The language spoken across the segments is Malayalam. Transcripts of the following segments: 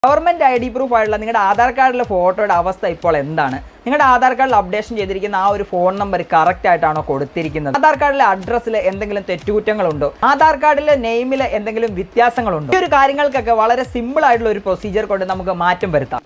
ഗവൺമെന്റ് ഐ ഡി പ്രൂഫ് ആയിട്ടുള്ള നിങ്ങളുടെ ആധാർ കാർഡിലെ ഫോട്ടോയുടെ അവസ്ഥ ഇപ്പോൾ എന്താണ് നിങ്ങളുടെ ആധാർ കാർഡിൽ അപ്ഡേഷൻ ചെയ്തിരിക്കുന്ന ആ ഒരു ഫോൺ നമ്പർ കറക്റ്റ് ആയിട്ടാണോ കൊടുത്തിരിക്കുന്നത് ആധാർ കാർഡിലെ അഡ്രസ്സിൽ എന്തെങ്കിലും തെറ്റുകുറ്റങ്ങളുണ്ടോ ആധാർ കാർഡിലെ നെയിമിൽ എന്തെങ്കിലും വ്യത്യാസങ്ങളുണ്ടോ ഈ ഒരു കാര്യങ്ങൾക്കൊക്കെ വളരെ സിമ്പിൾ ആയിട്ടുള്ള ഒരു പ്രൊസീജിയർ കൊണ്ട് നമുക്ക് മാറ്റം വരുത്താം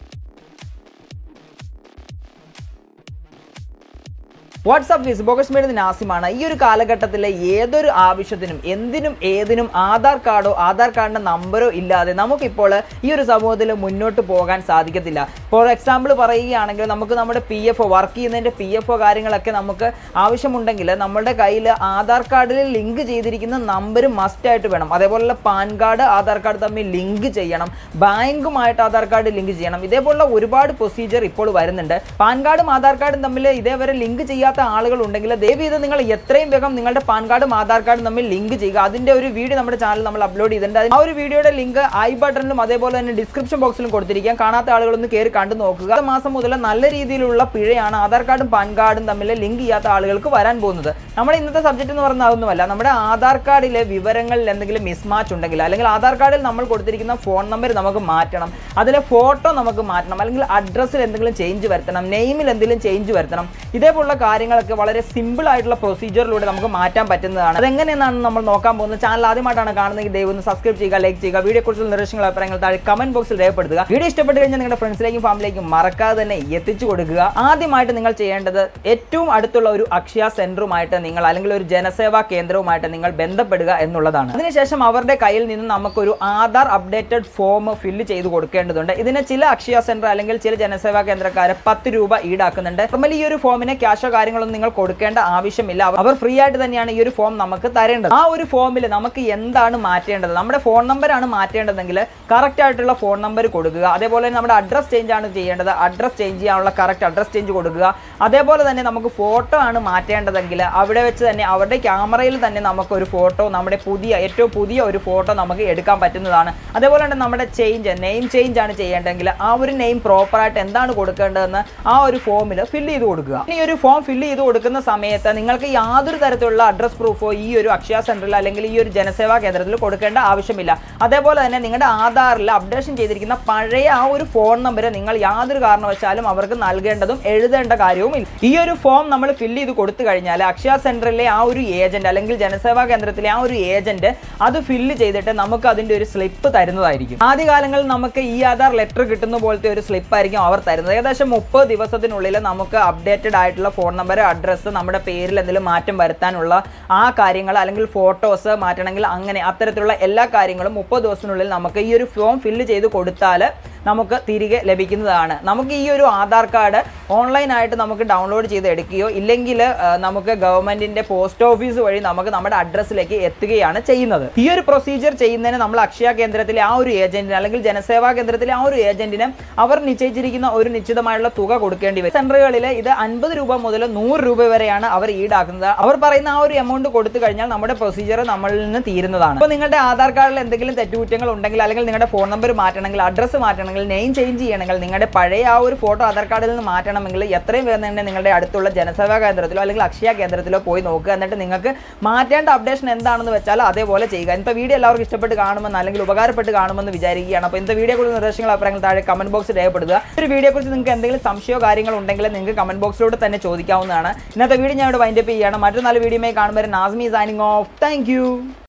വാട്സാപ്പ് ഫീസ് ബോഗസ് മേഡ് നാസിമാണ് ഈ ഒരു കാലഘട്ടത്തിലെ ഏതൊരു ആവശ്യത്തിനും എന്തിനും ഏതിനും ആധാർ കാർഡോ ആധാർ കാർഡിന്റെ നമ്പറോ ഇല്ലാതെ നമുക്കിപ്പോൾ ഈ ഒരു സമൂഹത്തിൽ മുന്നോട്ട് പോകാൻ സാധിക്കത്തില്ല ഫോർ എക്സാമ്പിൾ പറയുകയാണെങ്കിൽ നമുക്ക് നമ്മുടെ പി എഫ് ഒ വർക്ക് ചെയ്യുന്നതിൻ്റെ പി എഫ് ഒ കാര്യങ്ങളൊക്കെ നമുക്ക് ആവശ്യമുണ്ടെങ്കിൽ നമ്മുടെ കയ്യിൽ ആധാർ കാർഡിൽ ലിങ്ക് ചെയ്തിരിക്കുന്ന നമ്പർ മസ്റ്റായിട്ട് വേണം അതേപോലെ പാൻ കാർഡ് ആധാർ കാർഡ് തമ്മിൽ ലിങ്ക് ചെയ്യണം ബാങ്കുമായിട്ട് ആധാർ കാർഡ് ലിങ്ക് ചെയ്യണം ഇതേപോലുള്ള ഒരുപാട് പ്രൊസീജിയർ ഇപ്പോൾ വരുന്നുണ്ട് പാൻ കാർഡും ആധാർ കാർഡും തമ്മിൽ ഇതേവരെ ലിങ്ക് ചെയ്യാത്ത ആളുകൾ ഉണ്ടെങ്കിൽ ദയവ് ചെയ്ത് നിങ്ങൾ എത്രയും വേഗം നിങ്ങളുടെ പാൻ കാർഡും ആധാർ കാർഡും തമ്മിൽ ലിങ്ക് ചെയ്യുക അതിന്റെ ഒരു വീഡിയോ നമ്മുടെ ചാനൽ നമ്മൾ അപ്ലോഡ് ചെയ്തിട്ടുണ്ട് ആ ഒരു വീഡിയോയുടെ ലിങ്ക് ഐ ബട്ടണിലും അതേപോലെ തന്നെ ഡിസ്ക്രിപ്ഷൻ ബോക്സിലും കൊടുത്തിരിക്കാം കാണാത്ത ആളുകളൊന്ന് കയറി കണ്ടു നോക്കുക അടുത്ത മാസം മുതൽ നല്ല രീതിയിലുള്ള പിഴയാണ് ആധാർ കാർഡും പാൻ കാർഡും തമ്മിൽ ലിങ്ക് ചെയ്യാത്ത ആളുകൾക്ക് വരാൻ പോകുന്നത് നമ്മുടെ ഇന്നത്തെ സബ്ജക്റ്റ് എന്ന് പറഞ്ഞാൽ അതൊന്നുമല്ല നമ്മുടെ ആധാർ കാർഡിലെ വിവരങ്ങളിൽ എന്തെങ്കിലും മിസ്മാച്ച് ഉണ്ടെങ്കിൽ അല്ലെങ്കിൽ ആധാർ കാർഡിൽ നമ്മൾ കൊടുത്തിരിക്കുന്ന ഫോൺ നമ്പർ നമുക്ക് മാറ്റണം അതിലെ ഫോട്ടോ നമുക്ക് മാറ്റണം അല്ലെങ്കിൽ അഡ്രസ്സിൽ എന്തെങ്കിലും ചേഞ്ച് വരുത്തണം നെയിമിൽ എന്തെങ്കിലും ചേഞ്ച് വരുത്തണം ഇതേപോലുള്ള കാര്യങ്ങളൊക്കെ വളരെ സിമ്പിൾ ആയിട്ടുള്ള പ്രൊസീജിയറിലൂടെ നമുക്ക് മാറ്റാൻ പറ്റുന്നതാണ് അതെങ്ങനെയെന്നാണ് നമ്മൾ നോക്കാൻ പോകുന്നത് ചാനൽ ആദ്യമായിട്ടാണ് കാണുന്നതെങ്കിൽ ദയവ് ഒന്ന് സബ്സ്ക്രൈബ് ചെയ്യുക ലൈക്ക് ചെയ്യുക വീഡിയോ കുറിച്ചുള്ള നിർദ്ദേശങ്ങൾ അഭിപ്രായങ്ങൾ താഴെ കമന്റ് ബോക്സിൽ രേഖപ്പെടുത്തുക വീഡിയോ ഇഷ്ടപ്പെട്ട് കഴിഞ്ഞാൽ നിങ്ങളുടെ ഫ്രണ്ട്സിലേക്കും ഫാമിലിയിലേക്കും മറക്കാതെ തന്നെ എത്തിച്ചു കൊടുക്കുക ആദ്യമായിട്ട് നിങ്ങൾ ചെയ്യേണ്ടത് ഏറ്റവും അടുത്തുള്ള ഒരു അക്ഷയ സെന്ററുമായിട്ട് നിങ്ങൾ അല്ലെങ്കിൽ ഒരു ജനസേവാ കേന്ദ്രവുമായിട്ട് നിങ്ങൾ ബന്ധപ്പെടുക എന്നുള്ളതാണ് അതിനുശേഷം അവരുടെ കയ്യിൽ നിന്ന് നമുക്കൊരു ആധാർ അപ്ഡേറ്റഡ് ഫോം ഫില്ല് ചെയ്ത് കൊടുക്കേണ്ടതുണ്ട് ഇതിന് ചില അക്ഷയ സെന്റർ അല്ലെങ്കിൽ ചില ജനസേവാ കേന്ദ്രക്കാരെ പത്ത് രൂപ ഈടാക്കുന്നുണ്ട് നോർമലി ഈ ഒരു ഫോമിന് ക്യാഷോ കാര്യങ്ങളൊന്നും നിങ്ങൾ കൊടുക്കേണ്ട ആവശ്യമില്ല അവർ ഫ്രീ ആയിട്ട് തന്നെയാണ് ഈ ഒരു ഫോം നമുക്ക് തരേണ്ടത് ആ ഒരു ഫോമിൽ നമുക്ക് എന്താണ് മാറ്റേണ്ടത് നമ്മുടെ ഫോൺ നമ്പറാണ് മാറ്റേണ്ടതെങ്കിൽ കറക്റ്റ് ആയിട്ടുള്ള ഫോൺ നമ്പർ കൊടുക്കുക അതേപോലെ തന്നെ നമ്മുടെ അഡ്രസ് ചേഞ്ച് ആണ് ചെയ്യേണ്ടത് അഡ്രസ് ചേഞ്ച് ചെയ്യാനുള്ള കറക്റ്റ് അഡ്രസ് ചേഞ്ച് കൊടുക്കുക അതേപോലെ തന്നെ നമുക്ക് ഫോട്ടോ ആണ് മാറ്റേണ്ടതെങ്കിൽ അവിടെ വെച്ച് തന്നെ അവരുടെ ക്യാമറയിൽ തന്നെ നമുക്ക് ഒരു ഫോട്ടോ നമ്മുടെ പുതിയ ഏറ്റവും പുതിയ ഒരു ഫോട്ടോ നമുക്ക് എടുക്കാൻ പറ്റുന്നതാണ് അതേപോലെ തന്നെ നമ്മുടെ ചേഞ്ച് നെയിം ചേഞ്ച് ആണ് ചെയ്യേണ്ടതെങ്കിൽ ആ ഒരു നെയിം പ്രോപ്പറായിട്ട് എന്താണ് കൊടുക്കേണ്ടതെന്ന് ആ ഒരു ഫോമിൽ ഫില്ല് ചെയ്ത് കൊടുക്കുക ഈ ഒരു ഫോം ഫില്ല് ചെയ്ത് കൊടുക്കുന്ന സമയത്ത് നിങ്ങൾക്ക് യാതൊരു തരത്തിലുള്ള അഡ്രസ് പ്രൂഫോ ഈ ഒരു അക്ഷയ സെന്ററിൽ അല്ലെങ്കിൽ ഈ ഒരു ജനസേവാ കേന്ദ്രത്തിൽ കൊടുക്കേണ്ട ആവശ്യമില്ല അതേപോലെ തന്നെ നിങ്ങളുടെ ആധാറിൽ അപ്ഡേഷൻ ചെയ്തിരിക്കുന്ന പഴയ ആ ഒരു ഫോൺ നമ്പർ നിങ്ങൾ യാതൊരു കാരണവശാലും അവർക്ക് നൽകേണ്ടതും എഴുതേണ്ട കാര്യവും ഇല്ല ഈ ഒരു ഫോം നമ്മൾ ഫില്ല് ചെയ്ത് കൊടുത്തു കഴിഞ്ഞാൽ അക്ഷയ സെന്ററിലെ ആ ഒരു ഏജന്റ് അല്ലെങ്കിൽ ജനസേവാ കേന്ദ്രത്തിലെ ആ ഒരു ഏജന്റ് അത് ഫില്ല് ചെയ്തിട്ട് നമുക്ക് അതിന്റെ ഒരു സ്ലിപ്പ് തരുന്നതായിരിക്കും ആദ്യകാലങ്ങളിൽ നമുക്ക് ഈ ആധാർ ലെറ്റർ കിട്ടുന്ന പോലത്തെ ഒരു സ്ലിപ്പ് ആയിരിക്കും അവർ തരുന്നത് ഏകദേശം മുപ്പത് ദിവസത്തിനുള്ളിൽ നമുക്ക് അപ്ഡേറ്റഡ് ആയിട്ടുള്ള ഫോൺ നമ്പർ അഡ്രസ്സ് നമ്മുടെ പേരിൽ എന്തെങ്കിലും മാറ്റം വരുത്താനുള്ള ആ കാര്യങ്ങൾ അല്ലെങ്കിൽ ഫോട്ടോസ് മാറ്റണമെങ്കിൽ അങ്ങനെ അത്തരത്തിലുള്ള എല്ലാ കാര്യങ്ങളും മുപ്പത് ദിവസത്തിനുള്ളിൽ നമുക്ക് ഈ ഒരു ഫോം ഫില്ല് ചെയ്ത് കൊടുത്താൽ നമുക്ക് തിരികെ ലഭിക്കുന്നതാണ് നമുക്ക് ഈ ഒരു ആധാർ കാർഡ് ഓൺലൈനായിട്ട് നമുക്ക് ഡൗൺലോഡ് ചെയ്ത് എടുക്കുകയോ ഇല്ലെങ്കിൽ ആ, നമുക്ക് ഗവൺമെന്റിന്റെ പോസ്റ്റ് ഓഫീസ് വഴി നമുക്ക് നമ്മുടെ അഡ്രസ്സിലേക്ക് എത്തുകയാണ് ചെയ്യുന്നത് ഈ ഒരു പ്രൊസീജിയർ ചെയ്യുന്നതിന് നമ്മൾ അക്ഷയ കേന്ദ്രത്തിലെ ആ ഒരു ഏജന്റിന് അല്ലെങ്കിൽ ജനസേവാ കേന്ദ്രത്തിലെ ആ ഒരു ഏജന്റിന് അവർ നിശ്ചയിച്ചിരിക്കുന്ന ഒരു നിശ്ചിതമായുള്ള തുക കൊടുക്കേണ്ടി വരും സെന്ററുകളിൽ ഇത് അൻപത് രൂപ മുതൽ നൂറ് രൂപ വരെയാണ് അവർ ഈടാക്കുന്നത് അവർ പറയുന്ന ആ ഒരു എമൗണ്ട് കൊടുത്തു കഴിഞ്ഞാൽ നമ്മുടെ പ്രൊസീജിയർ നമ്മളിൽ നിന്ന് തീരുന്നതാണ് അപ്പോൾ നിങ്ങളുടെ ആധാർ കാർഡിൽ എന്തെങ്കിലും തെറ്റുകുറ്റങ്ങൾ ഉണ്ടെങ്കിൽ അല്ലെങ്കിൽ നിങ്ങളുടെ ഫോൺ നമ്പർ മാറ്റണമെങ്കിൽ അഡ്രസ്സ് മാറ്റണമെങ്കിൽ നെയിം ചേഞ്ച് ചെയ്യണമെങ്കിൽ നിങ്ങളുടെ പഴയ ആ ഒരു ഫോട്ടോ ആധാർ കാർഡിൽ നിന്ന് മാറ്റണമെങ്കിൽ എത്രയും വേഗം തന്നെ നിങ്ങളുടെ അടുത്തുള്ള ജനസേവാ കേന്ദ്രത്തിലോ അല്ലെങ്കിൽ അക്ഷയ കേന്ദ്രത്തിലോ പോയി നോക്കുക എന്നിട്ട് നിങ്ങൾക്ക് മാറ്റേണ്ട അപ്ഡേഷൻ എന്താണെന്ന് വെച്ചാൽ അതേപോലെ ചെയ്യുക ഇപ്പോൾ വീഡിയോ എല്ലാവർക്കും ഇഷ്ടപ്പെട്ട് കാണുമെന്ന് അല്ലെങ്കിൽ ഉപകാരപ്പെട്ട് കാണുമെന്ന് വിചാരിക്കുകയാണ് അപ്പോൾ ഇന്നത്തെ വീഡിയോ കുറിച്ച് നിർദ്ദേശങ്ങൾ അഭിപ്രായങ്ങൾ താഴെ കമന്റ് ബോക്സിൽ രേഖപ്പെടുത്തുക ഈ ഒരു വീഡിയോ കുറിച്ച് നിങ്ങൾക്ക് എന്തെങ്കിലും സംശയമോ കാര്യങ്ങളോ ഉണ്ടെങ്കിൽ നിങ്ങൾക്ക് കമന്റ് ബോക്സിലൂടെ തന്നെ ചോദിക്കാവുന്നതാണ് ഇന്നത്തെ വീഡിയോ ഞാൻ ഇവിടെ വൈൻഡപ്പ് ചെയ്യുകയാണ് മറ്റൊരു നല്ല വീഡിയോയുമായി കാണുമ്പോൾ നാസ്മി സൈനിങ് ഓഫ് താങ്ക്